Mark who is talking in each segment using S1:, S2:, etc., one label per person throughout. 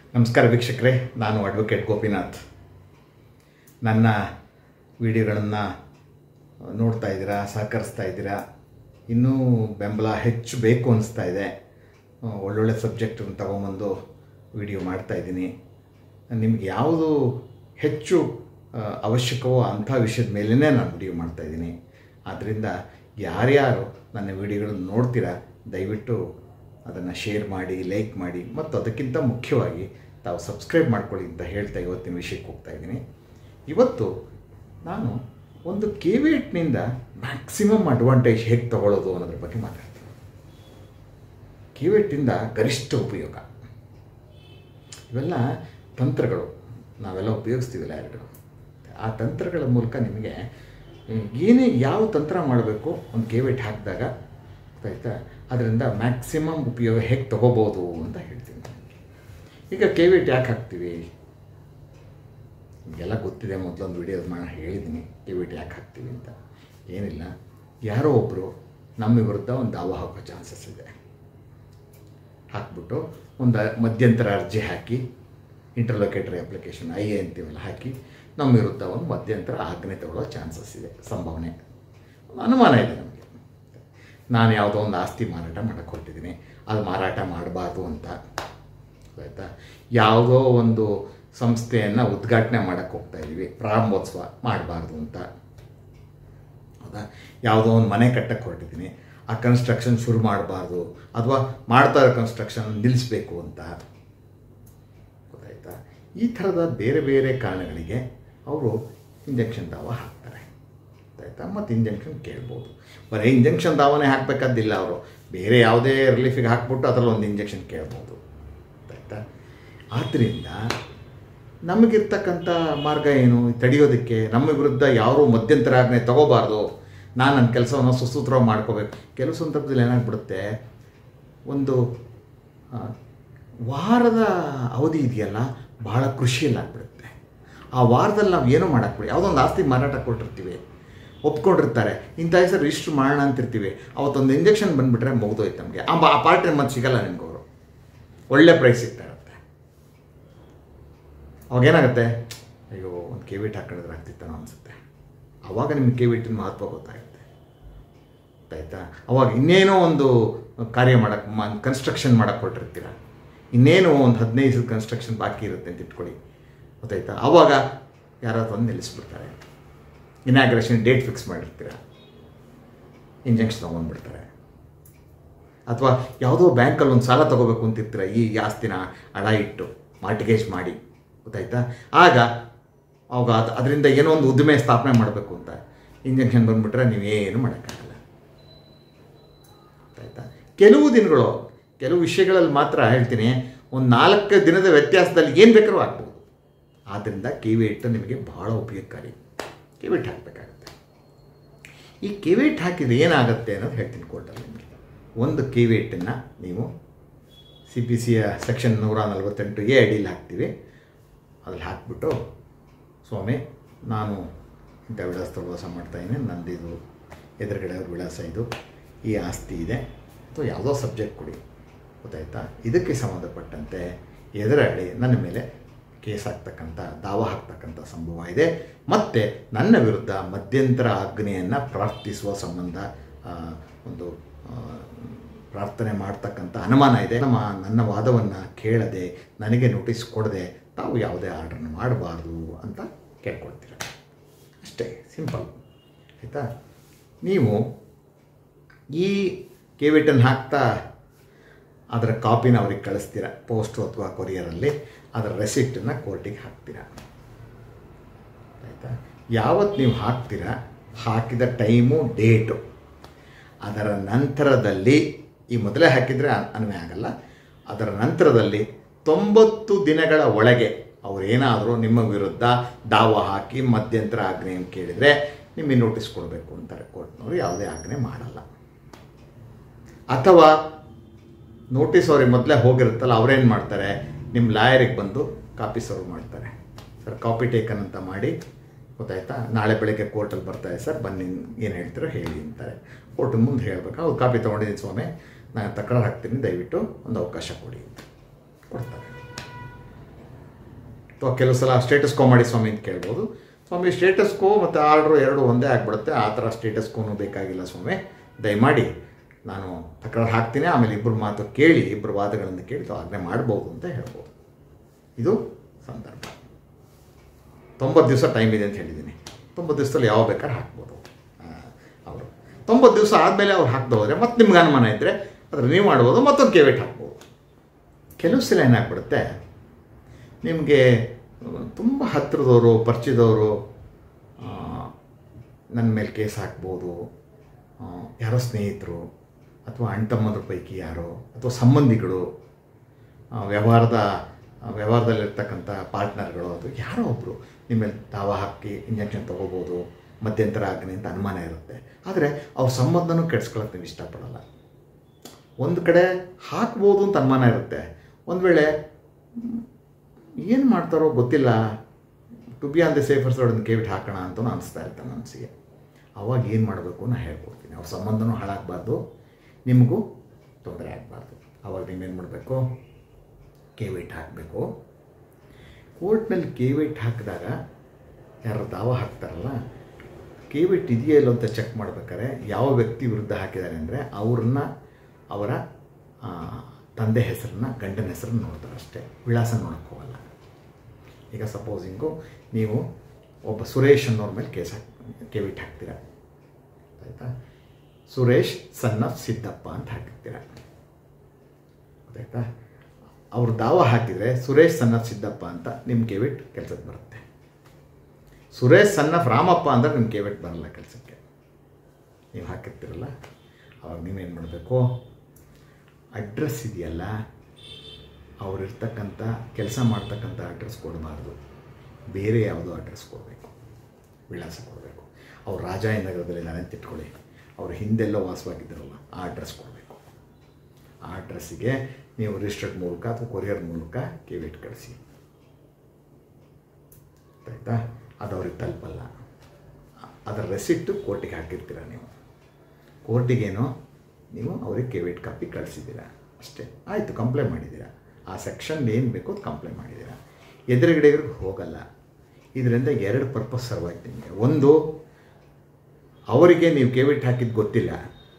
S1: ನಮಸ್ಕಾರ ವೀಕ್ಷಕರೇ ನಾನು ಅಡ್ವೊಕೇಟ್ ಗೋಪಿನಾಥ್ ನನ್ನ ವಿಡಿಯೋಗಳನ್ನು ನೋಡ್ತಾ ಇದ್ದೀರಾ ಸಹಕರಿಸ್ತಾ ಇದ್ದೀರಾ ಇನ್ನೂ ಬೆಂಬಲ ಹೆಚ್ಚು ಬೇಕು ಅನಿಸ್ತಾ ಇದೆ ಆ, ಒಳ್ಳೊಳ್ಳೆ ಸಬ್ಜೆಕ್ಟನ್ನು ತಗೊಂಬಂದು ವಿಡಿಯೋ ಮಾಡ್ತಾ ಇದ್ದೀನಿ ನಿಮ್ಗೆ ಯಾವುದು ಹೆಚ್ಚು ಆ, ಅವಶ್ಯಕವೋ ಅಂಥ ವಿಷಯದ ಮೇಲೇ ನಾನು ವಿಡಿಯೋ ಮಾಡ್ತಾ ಇದ್ದೀನಿ ಆದ್ದರಿಂದ ಯಾರ್ಯಾರು ನನ್ನ ವಿಡಿಯೋಗಳನ್ನು ನೋಡ್ತೀರಾ ದಯವಿಟ್ಟು ಅದನ್ನು ಶೇರ್ ಮಾಡಿ ಲೈಕ್ ಮಾಡಿ ಮತ್ತು ಅದಕ್ಕಿಂತ ಮುಖ್ಯವಾಗಿ ತಾವು ಸಬ್ಸ್ಕ್ರೈಬ್ ಮಾಡ್ಕೊಳ್ಳಿ ಅಂತ ಹೇಳ್ತಾ ಇವತ್ತಿನ ವಿಷಯಕ್ಕೆ ಹೋಗ್ತಾ ಇದ್ದೀನಿ ಇವತ್ತು ನಾನು ಒಂದು ಕೆವಿಟ್ನಿಂದ ಮ್ಯಾಕ್ಸಿಮಮ್ ಅಡ್ವಾಂಟೇಜ್ ಹೇಗೆ ತಗೊಳ್ಳೋದು ಅನ್ನೋದ್ರ ಬಗ್ಗೆ ಮಾತಾಡ್ತೀನಿ ಕೆವಿಟಿಂದ ಗರಿಷ್ಠ ಉಪಯೋಗ ಇವೆಲ್ಲ ತಂತ್ರಗಳು ನಾವೆಲ್ಲ ಉಪಯೋಗಿಸ್ತೀವಲ್ಲ ಎರಡು ಆ ತಂತ್ರಗಳ ಮೂಲಕ ನಿಮಗೆ ಹ್ಮ್, ಏನೇ ಯಾವ ತಂತ್ರ ಮಾಡಬೇಕು ಒಂದು ಕೆವಿಟ್ ಹಾಕಿದಾಗ ಗೊತ್ತಾಯ್ತಾ ಅದರಿಂದ ಮ್ಯಾಕ್ಸಿಮಮ್ ಉಪಯೋಗ ಹೇಗೆ ತಗೋಬೋದು ಅಂತ ಹೇಳ್ತೀನಿ ಈಗ ಕೆವಿಟ್ ಯಾಕೆ ಹಾಕ್ತೀವಿ ನಿಮಗೆಲ್ಲ ಗೊತ್ತಿದೆ ಮೊದಲೊಂದು ವಿಡಿಯೋದು ಮಾಡಿ ಹೇಳಿದ್ದೀನಿ ಕೆವಿಟ್ ಯಾಕೆ ಹಾಕ್ತೀವಿ ಅಂತ ಏನಿಲ್ಲ ಯಾರೋ ಒಬ್ಬರು ನಮ್ಮ ವಿರುದ್ಧ ಒಂದು ದಾವ ಹಾಕೋ ಚಾನ್ಸಸ್ ಇದೆ ಹಾಕ್ಬಿಟ್ಟು ಒಂದು ಮಧ್ಯಂತರ ಅರ್ಜಿ ಹಾಕಿ ಇಂಟರ್ಲೊಕೇಟರಿ ಅಪ್ಲಿಕೇಶನ್ ಐ ಎ ಅಂತೀವಲ್ಲ ಹಾಕಿ ನಮ್ಮ ವಿರುದ್ಧ ಒಂದು ಮಧ್ಯಂತರ ಆಜ್ಞೆ ತಗೊಳ್ಳೋ ಚಾನ್ಸಸ್ ಇದೆ ಸಂಭಾವನೆ ಒಂದು ಅನುಮಾನ ಇದೆ ನಮಗೆ ನಾನು ಯಾವುದೋ ಒಂದು ಆಸ್ತಿ ಮಾರಾಟ ಮಾಡೋಕ್ಕೆ ಹೊರಟಿದ್ದೀನಿ ಅದು ಮಾರಾಟ ಮಾಡಬಾರ್ದು ಅಂತ ಆಯಿತಾ ಯಾವುದೋ ಒಂದು ಸಂಸ್ಥೆಯನ್ನು ಉದ್ಘಾಟನೆ ಮಾಡೋಕ್ಕೆ ಹೋಗ್ತಾ ಇದ್ದೀವಿ ಪ್ರಾರಂಭೋತ್ಸವ ಮಾಡಬಾರ್ದು ಅಂತ ಹೌದಾ ಯಾವುದೋ ಒಂದು ಮನೆ ಕಟ್ಟಕ್ಕೆ ಹೊರಟಿದ್ದೀನಿ ಆ ಕನ್ಸ್ಟ್ರಕ್ಷನ್ ಶುರು ಮಾಡಬಾರ್ದು ಅಥವಾ ಮಾಡ್ತಾ ಇರೋ ಕನ್ಸ್ಟ್ರಕ್ಷನ್ ನಿಲ್ಲಿಸಬೇಕು ಅಂತ ಗೊತ್ತಾಯ್ತಾ ಈ ಥರದ ಬೇರೆ ಬೇರೆ ಕಾರಣಗಳಿಗೆ ಅವರು ಇಂಜೆಕ್ಷನ್ ದಾವ ಹಾಕ್ತಾರೆ ಗೊತ್ತಾಯ್ತಾ ಮತ್ತು ಇಂಜೆಕ್ಷನ್ ಕೇಳ್ಬೋದು ಬರೀ ಇಂಜೆಕ್ಷನ್ ದಾವನೇ ಹಾಕಬೇಕಾದಿಲ್ಲ ಅವರು ಬೇರೆ ಯಾವುದೇ ರಿಲೀಫಿಗೆ ಹಾಕ್ಬಿಟ್ಟು ಅದರಲ್ಲಿ ಒಂದು ಇಂಜೆಕ್ಷನ್ ಕೇಳ್ಬೋದು ಗೊತ್ತಾಯ್ತಾ ಆದ್ದರಿಂದ ನಮಗಿರ್ತಕ್ಕಂಥ ಮಾರ್ಗ ಏನು ತಡೆಯೋದಕ್ಕೆ ನಮ್ಮ ವಿರುದ್ಧ ಯಾರೂ ಮಧ್ಯಂತರಾಜ್ಞೆ ತಗೋಬಾರ್ದು ನಾನು ನನ್ನ ಕೆಲಸವನ್ನು ಸುಸೂತ್ರವಾಗಿ ಮಾಡ್ಕೋಬೇಕು ಕೆಲವು ಸಂದರ್ಭದಲ್ಲಿ ಏನಾಗ್ಬಿಡುತ್ತೆ ಒಂದು ಆ, ವಾರದ ಅವಧಿ ಇದೆಯಲ್ಲ ಬಹಳ ಕೃಷಿಯಲ್ಲಾಗ್ಬಿಡುತ್ತೆ ಆ ವಾರದಲ್ಲಿ ನಾವು ಏನೂ ಮಾಡೋಕ್ಬಿಡಿ ಯಾವುದೋ ಒಂದು ಆಸ್ತಿ ಮಾರಾಟ ಕೊಟ್ಟಿರ್ತೀವಿ ಒಪ್ಕೊಂಡಿರ್ತಾರೆ ಇಂಥ ಹೆಸರು ರಿಜಿಸ್ಟ್ರ್ ಮಾಡೋಣ ಅಂತಿರ್ತೀವಿ ಅವತ್ತೊಂದು ಇಂಜೆಕ್ಷನ್ ಬಂದುಬಿಟ್ರೆ ಮುಗ್ದೋಯ್ತು ನಮಗೆ ಆ ಬ- ಆ ಪಾರ್ಟಿ ಮತ್ತೆ ಸಿಗಲ್ಲ ನಿಮ್ಗೆ ಅವರು ಒಳ್ಳೆ ಪ್ರೈಸ್ ಸಿಗ್ತಾ ಇರುತ್ತೆ ಅವಾಗೇನಾಗುತ್ತೆ ಅಯ್ಯೋ ಒಂದು ಕೆವಿಟ್ ಹಾಕೊಂಡಿದ್ರೆ ಆಗ್ತಿತ್ತನೋ ಅನಿಸುತ್ತೆ ಆವಾಗ ನಿಮಗೆ ಕೆವಿಟಿನ ಮಹತ್ವ ಗೊತ್ತಾಗುತ್ತೆ ಗೊತ್ತಾಯ್ತಾ ಅವಾಗ ಇನ್ನೇನೋ ಒಂದು ಕಾರ್ಯ ಮಾಡಕ್ಕೆ ಮ ಕನ್ಸ್ಟ್ರಕ್ಷನ್ ಮಾಡಕ್ಕೆ ಹೊರಟಿರ್ತೀರ ಇನ್ನೇನು ಒಂದು ಹದಿನೈದು ಕನ್ಸ್ಟ್ರಕ್ಷನ್ ಬಾಕಿ ಇರುತ್ತೆ ಅಂತ ಇಟ್ಕೊಳ್ಳಿ ಗೊತ್ತಾಯ್ತಾ ಆವಾಗ ಯಾರೋ ತಂದು ನಿಲ್ಲಿಸ್ಬಿಡ್ತಾರೆ ಇನಾಗ್ರೇಷನ್ ಡೇಟ್ ಫಿಕ್ಸ್ ಮಾಡಿರ್ತೀರ ಇಂಜೆಕ್ಷನ್ ತೊಗೊಂಡ್ಬಿಡ್ತಾರೆ ಅಥವಾ ಯಾವುದೋ ಬ್ಯಾಂಕಲ್ಲಿ ಒಂದು ಸಾಲ ತೊಗೋಬೇಕು ಅಂತಿರ್ತೀರ ಈ ಆಸ್ತಿನ ಅಡ ಇಟ್ಟು ಮಾರ್ಟಿಗೇಜ್ ಮಾಡಿ ಗೊತ್ತಾಯ್ತಾ ಆಗ ಅವಾಗ ಅದು ಅದರಿಂದ ಏನೋ ಒಂದು ಉದ್ದಿಮೆ ಸ್ಥಾಪನೆ ಮಾಡಬೇಕು ಅಂತ ಇಂಜೆಕ್ಷನ್ ಬಂದುಬಿಟ್ರೆ ನೀವೇನು ಮಾಡೋಕ್ಕಾಗಲ್ಲ ಗೊತ್ತಾಯ್ತಾ ಕೆಲವು ದಿನಗಳು ಕೆಲವು ವಿಷಯಗಳಲ್ಲಿ ಮಾತ್ರ ಹೇಳ್ತೀನಿ ಒಂದು ನಾಲ್ಕು ದಿನದ ವ್ಯತ್ಯಾಸದಲ್ಲಿ ಏನು ಬೇಕಾದ್ರೂ ಆಗ್ಬೋದು ಆದ್ದರಿಂದ ಕಿವಿಟ್ ನಿಮಗೆ ಬಹಳ ಉಪಯೋಗಕಾರಿ ಕಿವಿಟ್ ಹಾಕಬೇಕಾಗುತ್ತೆ ಈ ಕಿವಿಟ್ ಹಾಕಿದ್ರೆ ಏನಾಗುತ್ತೆ ಅನ್ನೋದು ಹೇಳ್ತೀನಿ ಕೋರ್ಟಲ್ಲಿ ನಿಮಗೆ ಒಂದು ಕಿವಿಟನ್ನು ನೀವು ಸಿ ಪಿ ಸಿಯ ಸೆಕ್ಷನ್ ನೂರ ನಲವತ್ತೆಂಟು ಎ ಅಡಿಯಲ್ಲಿ ಹಾಕ್ತೀವಿ ಅದ್ರಲ್ಲಿ ಹಾಕ್ಬಿಟ್ಟು ಸ್ವಾಮಿ ನಾನು ಇಂಥ ವಿಳಾಸದಲ್ಲಿ ವಾಸ ಮಾಡ್ತಾಯಿದ್ದೀನಿ ನಂದಿದು ಎದುರುಗಡೆ ಅವ್ರ ವಿಳಾಸ ಇದು ಈ ಆಸ್ತಿ ಇದೆ ಅಥವಾ ಯಾವುದೋ ಸಬ್ಜೆಕ್ಟ್ ಕೊಡಿ ಗೊತ್ತಾಯ್ತಾ ಇದಕ್ಕೆ ಸಂಬಂಧಪಟ್ಟಂತೆ ಎದುರಾಳಿ ನನ್ನ ಮೇಲೆ ಕೇಸ್ ಹಾಕ್ತಕ್ಕಂಥ ದಾವ ಹಾಕ್ತಕ್ಕಂಥ ಸಂಭವ ಇದೆ ಮತ್ತು ನನ್ನ ವಿರುದ್ಧ ಮಧ್ಯಂತರ ಆಜ್ಞೆಯನ್ನು ಪ್ರಾರ್ಥಿಸುವ ಸಂಬಂಧ ಆ, ಒಂದು ಆ, ಪ್ರಾರ್ಥನೆ ಮಾಡ್ತಕ್ಕಂಥ ಅನುಮಾನ ಇದೆ ನಮ್ಮ ನನ್ನ ವಾದವನ್ನು ಕೇಳದೆ ನನಗೆ ನೋಟಿಸ್ ಕೊಡದೆ ತಾವು ಯಾವುದೇ ಆರ್ಡ್ರನ್ನ ಮಾಡಬಾರ್ದು ಅಂತ ಕೇಳ್ಕೊಳ್ತೀರ ಅಷ್ಟೇ ಸಿಂಪಲ್ ಆಯಿತಾ ನೀವು ಈ ಕೆವಿಟನ್ನು ಹಾಕ್ತಾ ಅದರ ಕಾಪಿನ ಅವ್ರಿಗೆ ಕಳಿಸ್ತೀರ ಪೋಸ್ಟು ಅಥವಾ ಕೊರಿಯರಲ್ಲಿ ಅದರ ರೆಸಿಪ್ಟನ್ನು ಕೋರ್ಟಿಗೆ ಹಾಕ್ತೀರ ಆಯಿತಾ ಯಾವತ್ತು ನೀವು ಹಾಕ್ತೀರಾ ಹಾಕಿದ ಟೈಮು ಡೇಟು ಅದರ ನಂತರದಲ್ಲಿ ಈ ಮೊದಲೇ ಹಾಕಿದರೆ ಅನ್- ಅನ್ವಯ ಆಗಲ್ಲ ಅದರ ನಂತರದಲ್ಲಿ ತೊಂಬತ್ತು ದಿನಗಳ ಒಳಗೆ ಅವರೇನಾದರೂ ನಿಮ್ಮ ವಿರುದ್ಧ ದಾವ ಹಾಕಿ ಮಧ್ಯಂತರ ಆಜ್ಞೆಯನ್ನು ಕೇಳಿದರೆ ನಿಮಗೆ ನೋಟಿಸ್ ಕೊಡಬೇಕು ಅಂತಾರೆ ಕೋರ್ಟ್ನವರು ಯಾವುದೇ ಆಜ್ಞೆ ಮಾಡಲ್ಲ ಅಥವಾ ನೋಟಿಸ್ ಅವ್ರಿಗೆ ಮೊದಲೇ ಹೋಗಿರುತ್ತಲ್ಲ ಅವ್ರೇನು ಮಾಡ್ತಾರೆ ನಿಮ್ಮ ಲಾಯರಿಗೆ ಬಂದು ಕಾಪಿ ಸರ್ವ್ ಮಾಡ್ತಾರೆ ಸರ್ ಕಾಪಿ ಟೇಕನ್ ಅಂತ ಮಾಡಿ ಗೊತ್ತಾಯ್ತಾ ನಾಳೆ ಬೆಳಗ್ಗೆ ಕೋರ್ಟಲ್ಲಿ ಬರ್ತಾರೆ ಸರ್ ಬನ್ನಿ ಏನು ಹೇಳ್ತೀರೋ ಹೇಳಿ ಅಂತಾರೆ ಕೋರ್ಟ್ ಮುಂದೆ ಹೇಳಬೇಕು ಅವ್ರು ಕಾಪಿ ತೊಗೊಂಡಿದ್ದೀನಿ ಸ್ವಾಮಿ ನಾನು ತಕರಾರು ಹಾಕ್ತೀನಿ ದಯವಿಟ್ಟು ಒಂದು ಅವಕಾಶ ಕೊಡಿ ಅಂತ ಕೊಡ್ತಾರೆ ಅಥವಾ ಕೆಲವು ಸಲ ಸ್ಟೇಟಸ್ ಕೋ ಮಾಡಿ ಸ್ವಾಮಿ ಅಂತ ಕೇಳ್ಬೋದು ಸ್ವಾಮಿ ಸ್ಟೇಟಸ್ ಕೋ ಮತ್ತು ಆರ್ಡ್ರು ಎರಡು ಒಂದೇ ಆಗಿಬಿಡುತ್ತೆ ಆ ಥರ ಸ್ಟೇಟಸ್ ಕೋನು ಬೇಕಾಗಿಲ್ಲ ಸ್ವಾಮಿ ದಯಮಾಡಿ ನಾನು ತಕರಾರು ಹಾಕ್ತೀನಿ ಆಮೇಲೆ ಇಬ್ಬರು ಮಾತು ಕೇಳಿ ಇಬ್ಬರು ವಾದಗಳನ್ನು ಕೇಳಿ ತಾವು ಆಜ್ಞೆ ಮಾಡ್ಬೋದು ಅಂತ ಹೇಳ್ಬೋದು ಇದು ಸಂದರ್ಭ ತೊಂಬತ್ತು ದಿವಸ ಟೈಮ್ ಇದೆ ಅಂತ ಹೇಳಿದ್ದೀನಿ ತೊಂಬತ್ತು ದಿವಸದಲ್ಲಿ ಯಾವ ಬೇಕಾದ್ರೆ ಹಾಕ್ಬೋದು ಅವರು ತೊಂಬತ್ತು ದಿವಸ ಆದಮೇಲೆ ಅವ್ರು ಹಾಕ್ದೆ ಹೋದರೆ ಮತ್ತೆ ನಿಮ್ಗೆ ಅನುಮಾನ ಇದ್ದರೆ ಅದ್ರ ನೀವು ಮಾಡ್ಬೋದು ಮತ್ತೊಂದು ಕೇವೆಟ್ ಹಾಕ್ಬೋದು ಕೆಲವು ಸಲ ಏನಾಗ್ಬಿಡುತ್ತೆ ನಿಮಗೆ ತುಂಬ ಹತ್ತಿರದವರು ಪರಿಚಯದವರು ನನ್ನ ಮೇಲೆ ಕೇಸ್ ಹಾಕ್ಬೋದು ಆ, ಯಾರೋ ಸ್ನೇಹಿತರು ಅಥವಾ ಅಣ್ತಮ್ಮದ್ರ ಪೈಕಿ ಯಾರೋ ಅಥವಾ ಸಂಬಂಧಿಗಳು ಆ, ವ್ಯವಹಾರದ ಆ, ವ್ಯವಹಾರದಲ್ಲಿರ್ತಕ್ಕಂಥ ಪಾರ್ಟ್ನರ್ಗಳು ಅದು ಯಾರೋ ಒಬ್ಬರು ನಿಮ್ಮ ಮೇಲೆ ದಾವ ಹಾಕಿ ಇಂಜೆಕ್ಷನ್ ತೊಗೋಬೋದು ಮಧ್ಯಂತರ ಆಗ್ನಿ ಅಂತ ಅನುಮಾನ ಇರುತ್ತೆ ಆದರೆ ಅವ್ರ ಸಂಬಂಧನೂ ಕೆಡ್ಸ್ಕೊಳಕ್ಕೆ ನೀವು ಇಷ್ಟಪಡಲ್ಲ ಒಂದು ಕಡೆ ಹಾಕ್ಬೋದು ಅಂತ ಅನುಮಾನ ಇರುತ್ತೆ ಒಂದು ವೇಳೆ ಏನು ಮಾಡ್ತಾರೋ ಗೊತ್ತಿಲ್ಲ to be on the safer side ಒಂದು ಕೇವಿಟ್ ಹಾಕೋಣ ಅಂತ ಅನಿಸ್ತಾ ಇರುತ್ತೆ ಮನಸ್ಸಿಗೆ ಅವಾಗ ಏನು ಮಾಡಬೇಕು ನಾನು ಹೇಳ್ಕೊಡ್ತೀನಿ ಅವ್ರ ಸಂಬಂಧನೂ ಹಾಳಾಗಬಾರ್ದು ನಿಮಗೂ ತೊಂದರೆ ಆಗಬಾರ್ದು ಅವಾಗ ನೀವೇನು ಮಾಡಬೇಕು ಕೇವಿಟ್ ಹಾಕಬೇಕು ಕೋರ್ಟ್ನಲ್ಲಿ ಕೇವಿಟ್ ಹಾಕಿದಾಗ ಯಾರು ದಾವ ಹಾಕ್ತಾರಲ್ಲ ಕೇವಿಟ್ ಇದೆಯೋ ಇಲ್ಲೋ ಅಂತ ಚೆಕ್ ಮಾಡ್ಬೇಕಾದ್ರೆ ಯಾವ ವ್ಯಕ್ತಿ ವಿರುದ್ಧ ಹಾಕಿದ್ದಾರೆ ಅಂದರೆ ಅವ್ರನ್ನ ಅವರ ಆ, ತಂದೆ ಹೆಸರನ್ನ ಗಂಡನ ಹೆಸರನ್ನ ನೋಡ್ತಾರೆ ಅಷ್ಟೇ ವಿಳಾಸ ನೋಡೋಕ್ಕೆ ಹೋಗಲ್ಲ ಈಗ ಸಪೋಸಿಂಗು ನೀವು ಒಬ್ಬ ಸುರೇಶ್ ಅನ್ನೋರ ಮೇಲೆ ಕೇಸ್ ಹಾಕಿ ಕೇವಿಟ್ ಹಾಕ್ತೀರ ಆಯಿತಾ ಸುರೇಶ್ ಸಣ್ಣ ಸಿದ್ದಪ್ಪ ಅಂತ ಹಾಕಿರ್ತೀರ ಗೊತ್ತಾಯ್ತಾ ಅವ್ರು ದಾವ ಹಾಕಿದರೆ ಸುರೇಶ್ ಸಣ್ಣ ಸಿದ್ದಪ್ಪ ಅಂತ ನಿಮ್ಮ ಕೇವಿಟ್ ಕೆಲಸಕ್ಕೆ ಬರುತ್ತೆ ಸುರೇಶ್ ಸಣ್ಣ ರಾಮಪ್ಪ ಅಂದರೆ ನಿಮ್ಮ ಕೇವಿಟ್ ಬರಲ್ಲ ಕೆಲಸಕ್ಕೆ ನೀವು ಹಾಕಿರ್ತೀರಲ್ಲ ಅವಾಗ ನೀವೇನು ಮಾಡಬೇಕು ಅಡ್ರೆಸ್ ಇದೆಯಲ್ಲ ಅವರಿರ್ತಕ್ಕಂಥ ಕೆಲಸ ಮಾಡ್ತಕ್ಕಂಥ ಅಡ್ರೆಸ್ ಕೊಡಬಾರ್ದು ಬೇರೆ ಯಾವುದೋ ಅಡ್ರೆಸ್ ಕೊಡಬೇಕು ವಿಳಾಸ ಕೊಡಬೇಕು ಅವ್ರು ರಾಜಾಯನಗರದಲ್ಲಿದ್ದಾರೆ ಅಂತ ಇಟ್ಕೊಳ್ಳಿ ಅವ್ರು ಹಿಂದೆಲ್ಲೋ ವಾಸವಾಗಿದ್ದಾರಲ್ಲ ಆ ಅಡ್ರೆಸ್ ಕೊಡಬೇಕು ಆ ಅಡ್ರೆಸ್ಸಿಗೆ ನೀವು ರಿಜಿಸ್ಟರ್ಡ್ ಮೂಲಕ ಅಥವಾ ಕೊರಿಯರ್ ಮೂಲಕ ಕೇವಿಟ್ ಕಳಿಸಿ ಆಯಿತಾ ಅದು ಅವ್ರಿಗೆ ತಲುಪಲ್ಲ ಅದರ ರೆಸಿಪ್ಟು ಕೋರ್ಟಿಗೆ ಹಾಕಿರ್ತೀರ ನೀವು ಕೋರ್ಟಿಗೇನೋ ನೀವು ಅವ್ರಿಗೆ ಕೇವಿಟ್ ಕಾಪಿ ಕಳಿಸಿದ್ದೀರಾ ಅಷ್ಟೇ ಆಯಿತು ಕಂಪ್ಲೇಂಟ್ ಮಾಡಿದ್ದೀರಾ ಆ ಸೆಕ್ಷನ್ ಏನು ಬೇಕೋ ಅದು ಕಂಪ್ಲೇಂಟ್ ಮಾಡಿದ್ದೀರಾ ಎದುರುಗಡೆ ಹೋಗಲ್ಲ ಇದರಿಂದ ಎರಡು ಪರ್ಪಸ್ ಸರ್ವ್ ಆಯ್ತು ನಿಮಗೆ ಒಂದು ಅವರಿಗೆ ನೀವು ಕೇವಿಟ್ ಹಾಕಿದ್ದು ಗೊತ್ತಿಲ್ಲ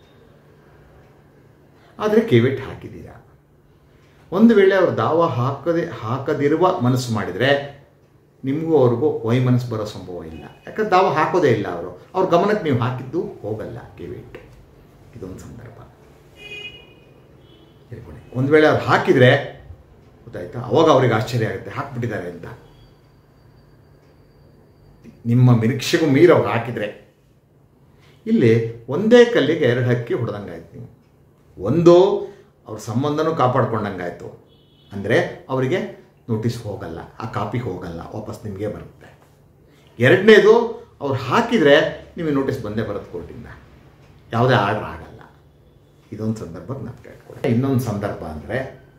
S1: ಆದರೆ ಕೇವಿಟ್ ಹಾಕಿದ್ದೀರಾ ಒಂದು ವೇಳೆ ಅವರು ದಾವ ಹಾಕದೆ ಹಾಕದಿರುವ ಮನಸ್ಸು ಮಾಡಿದರೆ ನಿಮಗೂ ಅವ್ರಿಗೂ ವೈಮನಸ್ಸು ಬರೋ ಸಂಭವ ಇಲ್ಲ ಯಾಕಂದ್ರೆ ದಾವ ಹಾಕೋದೇ ಇಲ್ಲ ಅವರು ಅವ್ರ ಗಮನಕ್ಕೆ ನೀವು ಹಾಕಿದ್ದು ಹೋಗಲ್ಲ ಕೇವಿಟ್ ಇದೊಂದು ಸಂದರ್ಭ ಹೇಳ್ಕೊಳ್ಳಿ ಒಂದು ವೇಳೆ ಅವ್ರು ಹಾಕಿದರೆ ಗೊತ್ತಾಯ್ತಾ ಅವಾಗ ಅವ್ರಿಗೆ ಆಶ್ಚರ್ಯ ಆಗುತ್ತೆ ಹಾಕ್ಬಿಟ್ಟಿದ್ದಾರೆ ಅಂತ ನಿಮ್ಮ ನಿರೀಕ್ಷೆಗೂ ಮೀರಿ ಅವ್ರು ಹಾಕಿದರೆ ಇಲ್ಲಿ ಒಂದೇ ಕಲ್ಲಿಗೆ ಎರಡು ಹಕ್ಕಿ ಹೊಡೆದಂಗಾಯ್ತು ನೀವು ಒಂದು ಅವ್ರ ಸಂಬಂಧನೂ ಕಾಪಾಡ್ಕೊಂಡಂಗಾಯ್ತು ಅಂದರೆ ಅವರಿಗೆ ನೋಟಿಸ್ ಹೋಗಲ್ಲ ಆ ಕಾಪಿ ಹೋಗಲ್ಲ ವಾಪಸ್ ನಿಮಗೆ ಬರುತ್ತೆ ಎರಡನೇದು ಅವ್ರು ಹಾಕಿದರೆ ನಿಮಗೆ ನೋಟಿಸ್ ಬಂದೇ ಬರುತ್ತೆ ಕೋರ್ಟಿಂದ ಯಾವುದೇ ಆರ್ಡ್ರ್ ಆಗಲ್ಲ ಇದೊಂದು ಸಂದರ್ಭಕ್ಕೆ ನಾನು ಕೇಳ್ಕೊಡೆ ಇನ್ನೊಂದು ಸಂದರ್ಭ ಅಂದರೆ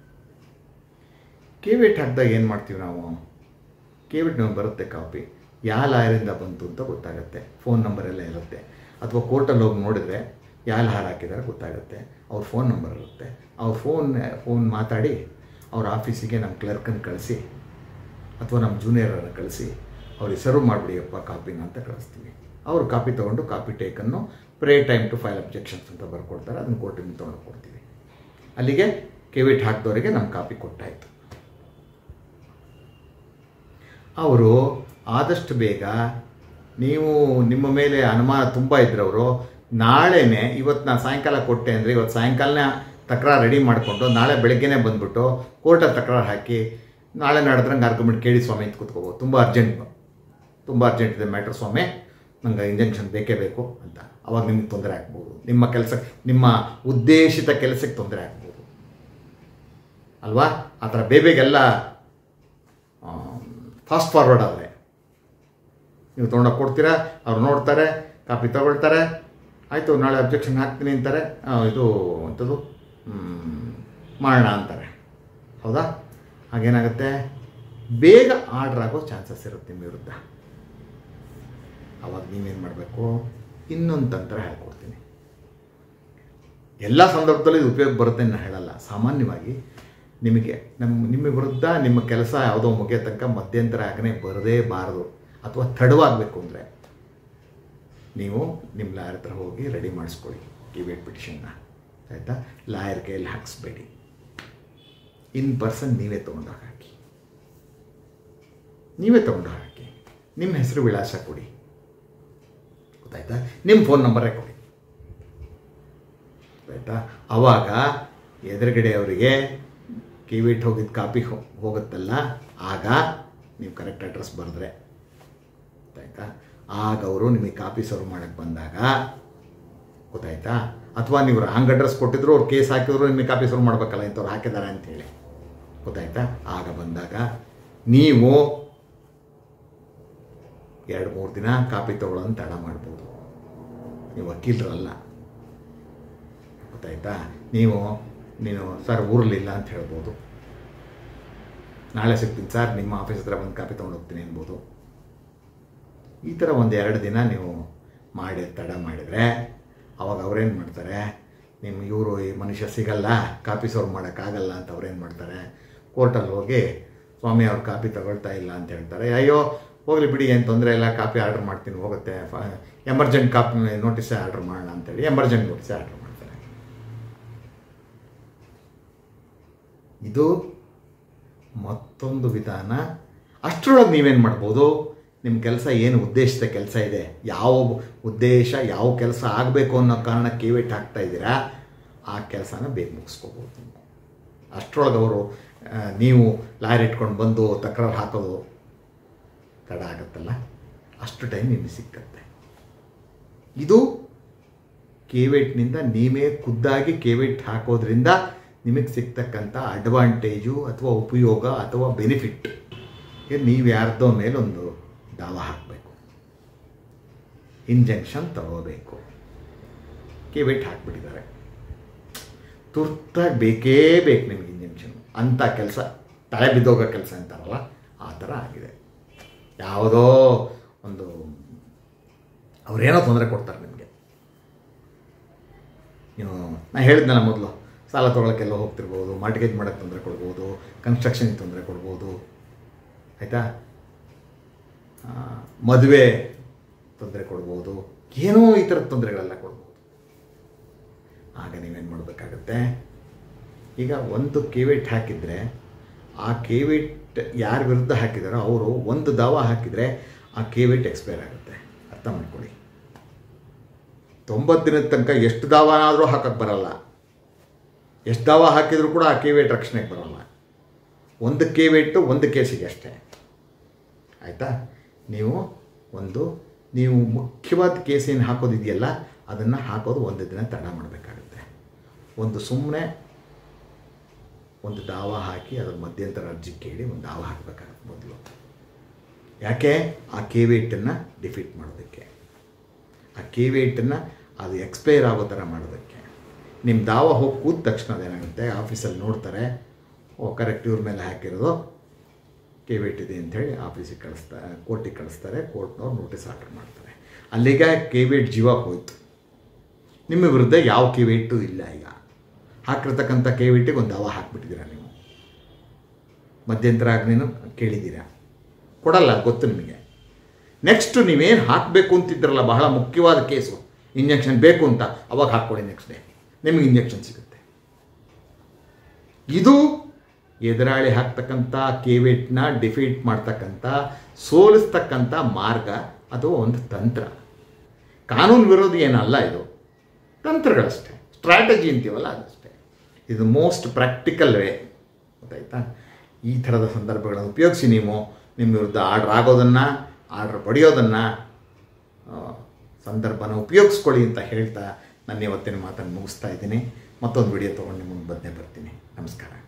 S1: ಕೇವಿಟ್ ಹಾಕಿದಾಗ ಏನು ಮಾಡ್ತೀವಿ ನಾವು ಕೇವಿಟ್ ನಮಗೆ ಬರುತ್ತೆ ಕಾಪಿ ಯಾವ ಲಾಯರಿಂದ ಬಂತು ಅಂತ ಗೊತ್ತಾಗುತ್ತೆ ಫೋನ್ ನಂಬರ್ ಎಲ್ಲ ಇರುತ್ತೆ ಅಥವಾ ಕೋರ್ಟಲ್ಲಿ ಹೋಗಿ ನೋಡಿದರೆ ಯಾವ ಲಾಯರ್ ಹಾಕಿದ್ದಾರೆ ಗೊತ್ತಾಗುತ್ತೆ ಅವ್ರ ಫೋನ್ ನಂಬರ್ ಇರುತ್ತೆ ಅವ್ರ ಫೋನ್ ಫೋನ್ ಮಾತಾಡಿ ಅವ್ರ ಆಫೀಸಿಗೆ ನಮ್ಮ ಕ್ಲರ್ಕನ್ನು ಕಳಿಸಿ ಅಥವಾ ನಮ್ಮ ಜೂನಿಯರನ್ನು ಕಳಿಸಿ ಅವ್ರಿಗೆ ಸರ್ವ್ ಮಾಡಿಬಿಡಿಯಪ್ಪ ಕಾಪಿನ ಅಂತ ಕಳಿಸ್ತೀವಿ ಅವರು ಕಾಪಿ ತೊಗೊಂಡು ಕಾಪಿ ಟೇಕನ್ನು pray time to file objections ಅಂತ ಬರ್ಕೊಡ್ತಾರೆ ಅದನ್ನು ಕೋರ್ಟಿಂದ ತೊಗೊಂಡು ಕೊಡ್ತೀವಿ ಅಲ್ಲಿಗೆ ಕೆವಿಟ್ ಹಾಕಿದವರಿಗೆ ನಮ್ಮ ಕಾಪಿ ಕೊಟ್ಟಾಯಿತು ಅವರು ಆದಷ್ಟು ಬೇಗ ನೀವು ನಿಮ್ಮ ಮೇಲೆ ಅನುಮಾನ ತುಂಬ ಇದ್ರವರು ನಾಳೆನೇ ಇವತ್ತು ನಾನು ಸಾಯಂಕಾಲ ಕೊಟ್ಟೆ ಅಂದರೆ ಇವತ್ತು ಸಾಯಂಕಾಲನೇ ತಕರಾರು ರೆಡಿ ಮಾಡಿಕೊಂಡು ನಾಳೆ ಬೆಳಗ್ಗೆನೇ ಬಂದುಬಿಟ್ಟು ಕೋರ್ಟಲ್ಲಿ ತಕರಾರು ಹಾಕಿ ನಾಳೆ ನಡೆದ್ರಂಗೆ ಆರ್ಗ್ಯುಮೆಂಟ್ ಕೇಳಿ ಸ್ವಾಮಿ ಅಂತ ಕೂತ್ಕೋಬೋದು ತುಂಬ ಅರ್ಜೆಂಟ್ ತುಂಬ ಅರ್ಜೆಂಟ್ ಇದೆ ಮ್ಯಾಟ್ರ್ ಸ್ವಾಮಿ ನಂಗೆ ಇಂಜೆಕ್ಷನ್ ಬೇಕೇ ಬೇಕು ಅಂತ ಅವಾಗ ನಿಮ್ಗೆ ತೊಂದರೆ ಆಗ್ಬೋದು ನಿಮ್ಮ ಕೆಲಸ ನಿಮ್ಮ ಉದ್ದೇಶಿತ ಕೆಲಸಕ್ಕೆ ತೊಂದರೆ ಆಗ್ಬೋದು ಅಲ್ವಾ ಆ ಥರ ಬೇಬೇಗೆಲ್ಲ ಫಾಸ್ಟ್ ಫಾರ್ವರ್ಡ್ ಆದರೆ ನೀವು ತೊಗೊಂಡೋಗಿ ಕೊಡ್ತೀರಾ ಅವ್ರು ನೋಡ್ತಾರೆ ಕಾಪಿ ತಗೊಳ್ತಾರೆ ಆಯಿತು ನಾಳೆ ಅಬ್ಜೆಕ್ಷನ್ ಹಾಕ್ತೀನಿ ಅಂತಾರೆ ಆ, ಇದು ಅಂಥದ್ದು ಮಾಡೋಣ ಅಂತಾರೆ ಹೌದಾ ಹಾಗೇನಾಗುತ್ತೆ ಬೇಗ ಆರ್ಡ್ರ್ ಆಗೋ ಚಾನ್ಸಸ್ ಇರುತ್ತೆ ನಿಮ್ಮ ವಿರುದ್ಧ ಅವಾಗ ನೀವೇನು ಮಾಡಬೇಕು ಇನ್ನೊಂದು ತಂತ್ರ ಹೇಳ್ಕೊಡ್ತೀನಿ ಎಲ್ಲ ಸಂದರ್ಭದಲ್ಲೂ ಇದು ಉಪಯೋಗ ಬರುತ್ತೆ ಅಂತ ನಾನು ಹೇಳಲ್ಲ ಸಾಮಾನ್ಯವಾಗಿ ನಿಮಗೆ ನಮ್ಮ ನಿಮ್ಮ ವಿರುದ್ಧ ನಿಮ್ಮ ಕೆಲಸ ಯಾವುದೋ ಮುಗಿಯೋ ತನಕ ಮಧ್ಯಂತರ ಆಗನೆ ಬರದೇ ಬಾರದು ಅಥವಾ ತಡವಾಗಬೇಕು ಅಂದರೆ ನೀವು ನಿಮ್ಮ ಲಾಯರ್ ಹತ್ರ ಹೋಗಿ ರೆಡಿ ಮಾಡಿಸ್ಕೊಳ್ಳಿ ಕಿವೇಟ್ ಪಿಟಿಷನ್ನ ಆಯಿತಾ ಲಾಯರ್ ಕೈಯಲ್ಲಿ ಹಾಕಿಸ್ಬೇಡಿ ಇನ್ ಪರ್ಸನ್ ನೀವೇ ತೊಗೊಂಡು ಹಾಕಿ ನೀವೇ ತೊಗೊಂಡು ಹಾಕಿ ನಿಮ್ಮ ಹೆಸರು ವಿಳಾಸ ಕೊಡಿ ಗೊತ್ತಾಯ್ತಾ ನಿಮ್ಮ ಫೋನ್ ನಂಬರೇ ಕೊಡಿ ಆಯಿತಾ ಆವಾಗ ಎದುರುಗಡೆ ಅವರಿಗೆ ಕಿವಿಟ್ ಹೋಗಿದ್ದ ಕಾಪಿ ಹೋ- ಹೋಗುತ್ತಲ್ಲ ಆಗ ನೀವು ಕರೆಕ್ಟ್ ಅಡ್ರೆಸ್ ಬರೆದ್ರೆ ಗೊತ್ತಾಯ್ತಾ ಆಗ ಅವರು ನಿಮಗೆ ಕಾಪಿ ಸರ್ವ್ ಮಾಡೋಕ್ಕೆ ಬಂದಾಗ ಗೊತ್ತಾಯ್ತಾ ಅಥವಾ ನೀವು ರಾಂಗ್ ಅಡ್ರೆಸ್ ಕೊಟ್ಟಿದ್ರು ಅವ್ರು ಕೇಸ್ ಹಾಕಿದ್ರು ನಿಮಗೆ ಕಾಪಿ ಸರ್ವ್ ಮಾಡ್ಬೇಕಲ್ಲ ಇಂಥವ್ರು ಹಾಕಿದ್ದಾರೆ ಅಂತೇಳಿ ಗೊತ್ತಾಯ್ತಾ ಆಗ ಬಂದಾಗ ನೀವು ಎರಡು ಮೂರು ದಿನ ಕಾಪಿ ತೊಗೊಳ್ಳೋದು ತಡ ಮಾಡ್ಬೋದು ನೀವು ವಕೀಲರಲ್ಲ ಗೊತ್ತಾಯ್ತಾ ನೀವು ನೀನು ಸರ್ ಊರಲ್ಲಿಲ್ಲ ಅಂತ ಹೇಳ್ಬೋದು ನಾಳೆ ಸಿಗ್ತೀನಿ ಸರ್ ನಿಮ್ಮ ಆಫೀಸ್ ಹತ್ರ ಬಂದು ಕಾಪಿ ತೊಗೊಂಡು ಹೋಗ್ತೀನಿ ಅನ್ಬೋದು ಈ ಥರ ಒಂದು ಎರಡು ದಿನ ನೀವು ಮಾಡಿ ತಡ ಮಾಡಿದರೆ ಅವಾಗ ಅವ್ರೇನು ಮಾಡ್ತಾರೆ ನಿಮ್ಮ ಇವರು ಈ ಮನುಷ್ಯ ಸಿಗಲ್ಲ ಕಾಪಿ ಸರ್ವ್ ಮಾಡೋಕ್ಕಾಗಲ್ಲ ಅಂತ ಅವ್ರೇನು ಮಾಡ್ತಾರೆ ಕೋರ್ಟಲ್ಲಿ ಹೋಗಿ ಸ್ವಾಮಿ ಅವ್ರು ಕಾಪಿ ತಗೊಳ್ತಾ ಇಲ್ಲ ಅಂತ ಹೇಳ್ತಾರೆ ಅಯ್ಯೋ ಹೋಗಲಿ ಬಿಡಿ ಏನು ತೊಂದರೆ ಇಲ್ಲ ಕಾಪಿ ಆರ್ಡ್ರ್ ಮಾಡ್ತೀನಿ ಹೋಗುತ್ತೆ ಎಮರ್ಜೆಂಟ್ ಕಾಪಿ ನೋಟಿಸೇ ಆರ್ಡ್ರ್ ಮಾಡೋಣ ಅಂತೇಳಿ ಎಮರ್ಜೆಂಟ್ ನೋಟಿಸೇ ಆರ್ಡ್ರ್ ಮಾಡ್ತಾರೆ ಇದು ಮತ್ತೊಂದು ವಿಧಾನ ಅಷ್ಟರೊಳಗೆ ನೀವೇನು ಮಾಡ್ಬೋದು ನಿಮ್ಮ ಕೆಲಸ ಏನು ಉದ್ದೇಶದ ಕೆಲಸ ಇದೆ ಯಾವ ಉದ್ದೇಶ ಯಾವ ಕೆಲಸ ಆಗಬೇಕು ಅನ್ನೋ ಕಾರಣ ಕೇವೆಟ್ ಹಾಕ್ತಾ ಇದ್ದೀರಾ ಆ ಕೆಲಸನ ಬೇಗ ಮುಗಿಸ್ಕೋಬೋದು ನೀವು ಅಷ್ಟರೊಳಗೆ ಅವರು ಆ, ನೀವು ಲಾಯರ್ ಇಟ್ಕೊಂಡು ಬಂದು ತಕರಾರು ಹಾಕೋದು ತಡ ಆಗುತ್ತಲ್ಲ ಅಷ್ಟು ಟೈಮ್ ನಿಮಗೆ ಸಿಕ್ಕತ್ತೆ ಇದು ಕೇವೆಟ್ನಿಂದ ನೀವೇ ಖುದ್ದಾಗಿ ಕೇವೆಟ್ ಹಾಕೋದ್ರಿಂದ ನಿಮಗೆ ಸಿಗ್ತಕ್ಕಂಥ ಅಡ್ವಾಂಟೇಜು ಅಥವಾ ಉಪಯೋಗ ಅಥವಾ ಬೆನಿಫಿಟ್ ನೀವು ಯಾರ್ದೋ ಮೇಲೊಂದು ದಾವ ಹಾಕಬೇಕು ಇಂಜೆಕ್ಷನ್ ತಗೋಬೇಕು ಕೇವೆಟ್ ಹಾಕ್ಬಿಟ್ಟಿದ್ದಾರೆ ತುರ್ತಾಗಿ ಬೇಕೇ ಬೇಕು ನಿಮಗೆ ಇಂಜೆಕ್ಷನ್ ಅಂಥ ಕೆಲಸ ತಲೆ ಬಿದ್ದೋಗೋ ಕೆಲಸ ಅಂತಾರಲ್ಲ ಆ ಥರ ಆಗಿದೆ ಯಾವುದೋ ಒಂದು ಅವರೇನೋ ತೊಂದರೆ ಕೊಡ್ತಾರೆ ನಿಮಗೆ ನೀವು ನಾ ಹೇಳಿದ್ನಲ್ಲ ಮೊದಲು ಸಾಲ ತೊಗೊಳಕ್ಕೆಲ್ಲ ಹೋಗ್ತಿರ್ಬೋದು ಮಾರ್ಟಿಗೇಜ್ ಮಾಡೋಕ್ಕೆ ತೊಂದರೆ ಕೊಡ್ಬೋದು ಕನ್ಸ್ಟ್ರಕ್ಷನ್ಗೆ ತೊಂದರೆ ಕೊಡ್ಬೋದು ಆಯಿತಾ ಮದುವೆ ತೊಂದರೆ ಕೊಡ್ಬೋದು ಏನೋ ಈ ಥರದ ತೊಂದರೆಗಳೆಲ್ಲ ಕೊಡ್ಬೋದು ಆಗ ನೀವೇನು ಮಾಡಬೇಕಾಗತ್ತೆ ಈಗ ಒಂದು ಕೇವೆಟ್ ಹಾಕಿದರೆ ಆ ಕೇವೆಟ್ ಯಾರ ವಿರುದ್ಧ ಹಾಕಿದಾರೋ ಅವರು ಒಂದು ದಾವ ಹಾಕಿದರೆ ಆ ಕೇವೆಟ್ ಎಕ್ಸ್ಪೈರ್ ಆಗುತ್ತೆ ಅರ್ಥ ಮಾಡ್ಕೊಳ್ಳಿ ತೊಂಬತ್ತು ದಿನದ ತನಕ ಎಷ್ಟು ದಾವನಾದರೂ ಹಾಕಕ್ಕೆ ಬರಲ್ಲ ಎಷ್ಟು ದಾವ ಹಾಕಿದರೂ ಕೂಡ ಆ ಕೇವೆಟ್ ರಕ್ಷಣೆಗೆ ಬರೋಲ್ಲ ಒಂದು ಕೇವೆಟ್ಟು ಒಂದು ಕೇಸಿಗೆ ಅಷ್ಟೇ ಆಯಿತಾ ನೀವು ಒಂದು ನೀವು ಮುಖ್ಯವಾದ ಕೇಸ್ ಏನು ಹಾಕೋದಿದೆಯಲ್ಲ ಅದನ್ನು ಹಾಕೋದು ಒಂದು ದಿನ ತಡ ಮಾಡಬೇಕಾಗುತ್ತೆ ಒಂದು ಸುಮ್ಮನೆ ಒಂದು ದಾವ ಹಾಕಿ ಅದ್ರ ಮಧ್ಯಂತರ ಅರ್ಜಿ ಕೇಳಿ ಒಂದು ದಾವ ಹಾಕಬೇಕಾಗುತ್ತೆ ಮೊದಲು ಯಾಕೆ ಆ ಕೇವೇಟನ್ನು ಡಿಫೀಟ್ ಮಾಡೋದಕ್ಕೆ ಆ ಕೇವೇಟನ್ನು ಅದು ಎಕ್ಸ್ಪೈರ್ ಆಗೋ ಥರ ಮಾಡೋದಕ್ಕೆ ನಿಮ್ಮ ದಾವ ಹೋಗಿ ಕೂತ ತಕ್ಷಣ ಅದೇನಾಗುತ್ತೆ ಆಫೀಸಲ್ಲಿ ನೋಡ್ತಾರೆ ಓ ಕರೆಕ್ಟ್ ಇವ್ರ ಮೇಲೆ ಹಾಕಿರೋದು ಕೇವೇಟ್ ಇದೆ ಅಂಥೇಳಿ ಆಫೀಸಿಗೆ ಕಳಿಸ್ತಾ ಕೋರ್ಟಿಗೆ ಕಳಿಸ್ತಾರೆ ಕೋರ್ಟ್ನವ್ರು ನೋಟಿಸ್ ಆರ್ಡರ್ ಮಾಡ್ತಾರೆ ಅಲ್ಲಿಗೆ ಕೇವೇಟ್ ಜೀವ ಹೋಯ್ತು ನಿಮ್ಮ ವಿರುದ್ಧ ಯಾವ ಕೇವೇಟು ಇಲ್ಲ ಈಗ ಹಾಕಿರ್ತಕ್ಕಂಥ ಕೇವೇಟಿಗೆ ಒಂದು ದಾವ ಹಾಕ್ಬಿಟ್ಟಿದ್ದೀರಾ ನೀವು ಮಧ್ಯಂತರ ಆಜ್ಞೆನೂ ಕೇಳಿದ್ದೀರಾ ಕೊಡಲ್ಲ ಗೊತ್ತು ನಿಮಗೆ ನೆಕ್ಸ್ಟ್ ನೀವೇನು ಹಾಕಬೇಕು ಅಂತಿದ್ರಲ್ಲ ಬಹಳ ಮುಖ್ಯವಾದ ಕೇಸು ಇಂಜೆಕ್ಷನ್ ಬೇಕು ಅಂತ ಅವಾಗ ಹಾಕ್ಕೊಳ್ಳಿ ನೆಕ್ಸ್ಟ್ ಡೇ ನಿಮಗೆ ಇಂಜೆಕ್ಷನ್ ಸಿಗುತ್ತೆ ಇದು ಎದುರಾಳಿ ಹಾಕ್ತಕ್ಕಂಥ ಕೇವೆಟ್ನ ಡಿಫೀಟ್ ಮಾಡ್ತಕ್ಕಂಥ ಸೋಲಿಸ್ತಕ್ಕಂಥ ಮಾರ್ಗ ಅಥವಾ ಒಂದು ತಂತ್ರ ಕಾನೂನು ವಿರೋಧಿ ಏನಲ್ಲ ಇದು ತಂತ್ರಗಳಷ್ಟೇ ಸ್ಟ್ರಾಟಜಿ ಅಂತೀವಲ್ಲ ಅದಷ್ಟೇ ಇದು ಮೋಸ್ಟ್ ಪ್ರಾಕ್ಟಿಕಲ್ ವೇ ಗೊತ್ತಾಯ್ತಾ ಈ ಥರದ ಸಂದರ್ಭಗಳನ್ನು ಉಪಯೋಗಿಸಿ ನೀವು ನಿಮ್ಮ ವಿರುದ್ಧ ಆರ್ಡ್ರ್ ಆಗೋದನ್ನು ಆರ್ಡ್ರ್ ಪಡೆಯೋದನ್ನು ಸಂದರ್ಭನ ಉಪಯೋಗಿಸ್ಕೊಳ್ಳಿ ಅಂತ ಹೇಳ್ತಾ ನನ್ನ ಇವತ್ತಿನ ಮಾತನ್ನು ಮುಗಿಸ್ತಾ ಇದ್ದೀನಿ ಮತ್ತೊಂದು ವಿಡಿಯೋ ತೊಗೊಂಡು ನಿಮ್ಮ ಮುಂದೆ ಬಂದೇ ಬರ್ತೀನಿ ನಮಸ್ಕಾರ